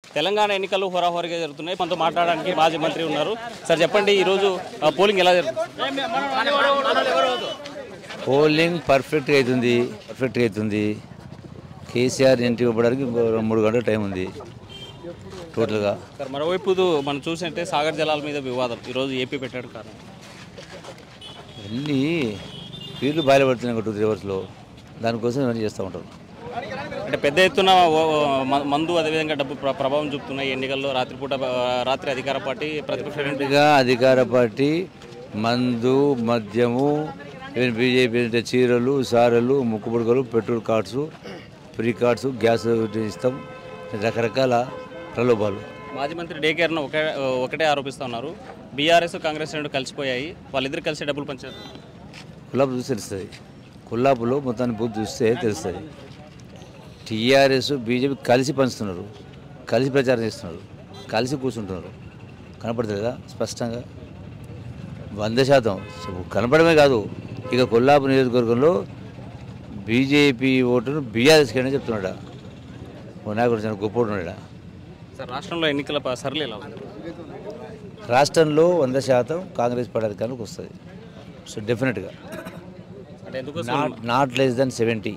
తెలంగాణ ఎన్నికలు హోరాహోరీగా జరుగుతున్నాయి మనతో మాట్లాడడానికి మాజీ మంత్రి ఉన్నారు సార్ చెప్పండి ఈరోజు ఆ, పోలింగ్ ఎలా జరుగుతుంది పోలింగ్ పర్ఫెక్ట్గా అవుతుంది పర్ఫెక్ట్గా అవుతుంది కేసీఆర్ ఇంటికి ఇవ్వడానికి ఇంకో రెండు మూడు గంటల టైం ఉంది టోటల్గా సార్ మరోవైపు మనం చూసినట్టే సాగర్ జలాల మీద వివాదం ఈరోజు ఏపీ పెట్టాడు కారణం అన్నీ పీర్లు బయలుపడుతున్నాయి ఒక టూ త్రీ అవర్స్లో దానికోసం ఇవన్నీ చేస్తూ ఉంటారు అంటే పెద్ద ఎత్తున ఓ- ఓ మ- మందు అదేవిధంగా డబ్బు ప్ర- ప్రభావం చూపుతున్నాయి ఎన్నికల్లో రాత్రిపూట ఆ, రాత్రి అధికార పార్టీ ప్రతిపక్ష డెఫినెట్గా అధికార పార్టీ మందు మద్యము ఈవెన్ బీజేపీ అంటే చీరలు సారలు ముక్కుపుడకలు petrol cards free cards gas ఇస్తాం రకరకాల ప్రలోభాలు మాజీ మంత్రి డేకేర్ను ఒకే ఒకటే ఆరోపిస్తూ ఉన్నారు బీఆర్ఎస్ కాంగ్రెస్ రెండు కలిసిపోయాయి వాళ్ళిద్దరు కలిసి డబ్బులు పంచారు కుల్లాపు చూసి తెలుస్తుంది కుల్లాపులో మొత్తాన్ని బూత్ చూస్తే తెలుస్తుంది టీఆర్ఎస్ బీజేపీ కలిసి పంచుతున్నారు కలిసి ప్రచారం చేస్తున్నారు కలిసి కూర్చుంటున్నారు కనపడుతుందా స్పష్టంగా వంద శాతం సో కనపడమే కాదు ఇక కొల్లాపు నియోజకవర్గంలో బీజేపీ ఓటును బీఆర్ఎస్కి అని చెప్తున్నాడా ఓ నాయకుడు చాలా గొప్ప ఉన్నాడా సార్ రాష్ట్రంలో ఎన్నికల ప- సరళి ఎలా ఉంది రాష్ట్రంలో వంద శాతం కాంగ్రెస్ పార్టీ అధికారంలోకి వస్తుంది సో డెఫినెట్గా అంటే ఎందుకోసం not not less than seventy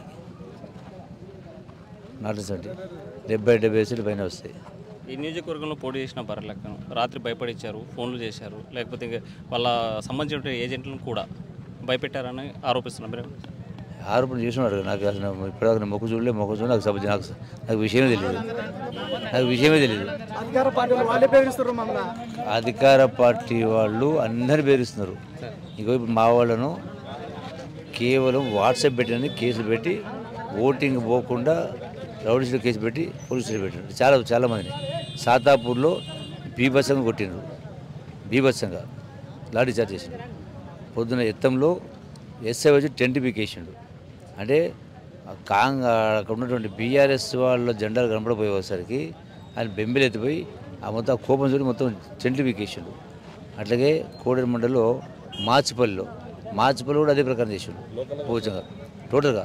not less seventy డెబ్బై డెబ్బై సీట్లు పైన వస్తాయి ఈ నియోజకవర్గంలో పోటీ చేసిన బర్రెలక్కను రాత్రి భయపడిచ్చారు ఫోన్లు చేశారు లేకపోతే ఇంకా వాళ్ళ సంబంధించిన ఏజెంట్లను కూడా భయపెట్టారని ఆరోపిస్తున్నారు మీరు ఆరోపణ చేసినాడు నాకు అసలు ఇప్పటిదాకా నేను మొక్కు చూడలే మొక్క చూడ నాకు సభ నాకు నాకు విషయమే తెలియదు నాకు విషయమే తెలియదు అధికార పార్టీ వాళ్ళు వాళ్ళే బెదిరిస్తారు మమ్మల్ని అధికార పార్టీ వాళ్ళు అందరు బెదిరిస్తున్నారు ఇగో ఇప్పుడు మా వాళ్ళను కేవలం వాట్సాప్ పెట్టినని కేసులు పెట్టి ఓటింగ్ పోకుండా రౌడీస్లో కేసు పెట్టి పోలీసులు పెట్టినారు చాలా చాలామందిని సాతాపూర్లో బీభత్సంగా కొట్టినారు బీభత్సంగా లాఠీ చార్జ్ చేసిండు పొద్దున ఎత్తంలో ఎస్ఐ వచ్చి టెంట్ పీకేసిండు అంటే ఆ కాంగ్ అక్కడ ఉన్నటువంటి బీఆర్ఎస్ వాళ్ళ జెండాలు కనపడపోయేసరికి ఆయన బెంబిలు ఎత్తిపోయి ఆ మొత్తం ఆ కోపం చూడి మొత్తం టెంట్లు పీకేసిండు అట్లాగే కోడెల మండలిలో మార్చిపల్లిలో మార్చిపల్లి కూడా అదే ప్రకారం చేసిండు పూజంగా టోటల్గా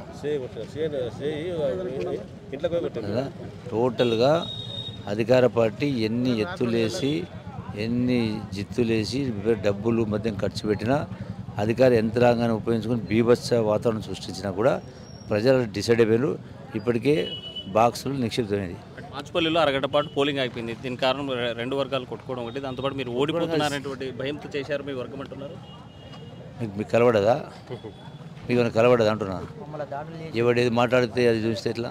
కదా? టోటల్గా అధికార పార్టీ ఎన్ని ఎత్తులేసి ఎన్ని జిత్తులేసి డబ్బులు మధ్య ఖర్చు పెట్టినా అధికార యంత్రాంగాన్ని ఉపయోగించుకొని బీభత్స వాతావరణం సృష్టించినా కూడా ప్రజలు డిసైడ్ అయిపోయారు ఇప్పటికే బాక్సులు నిక్షిప్తమైంది మాచుపల్లిలో అరగంట పాటు పోలింగ్ అయిపోయింది దీని కారణం రె- రెండు వర్గాలు కొట్టుకోవడం ఒకటి దాంతోపాటు మీరు ఓడిపోతున్నారనేటువంటి భయంతో చేశారు మీ వర్గం అంటున్నారు మీకు మీకు కలవడదా మీకు ఏమైనా కలవడదా అంటున్నా ఎవడేది మాట్లాడితే అది చూస్తే ఎట్లా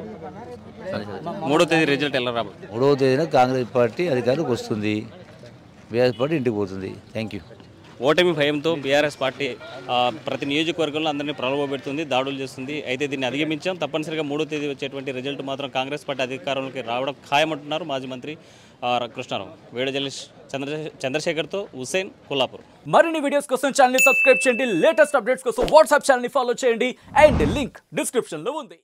మూడో తేదీ రిజల్ట్ ఎలా రాబోతుంది మూడవ తేదీన కాంగ్రెస్ పార్టీ అధికారంలోకి వస్తుంది బీఆర్ఎస్ పార్టీ ఇంటికి పోతుంది థ్యాంక్ యూ ఓటమి భయంతో బీఆర్ఎస్ పార్టీ ఆ, ప్రతి నియోజకవర్గంలో అందరినీ ప్రలోభపెడుతుంది దాడులు చేస్తుంది అయితే దీన్ని అధిగమించాం తప్పనిసరిగా మూడో తేదీ వచ్చేటువంటి రిజల్ట్ మాత్రం కాంగ్రెస్ పార్టీ అధికారంలోకి రావడం ఖాయమంటున్నారు మాజీ మంత్రి ఆ, కృష్ణారావు వేడ జర్నలిస్ట్ చంద్రశే చంద్రశేఖర్తో హుసేన్ కొల్లాపూర్ మరిన్ని వీడియోస్ కోసం ఛానల్ ని సబ్స్క్రైబ్ చేయండి లేటెస్ట్ అప్డేట్స్ కోసం వాట్సాప్ ఛానల్ ని ఫాలో చేయండి అండ్ లింక్ డిస్క్రిప్షన్ లో ఉంది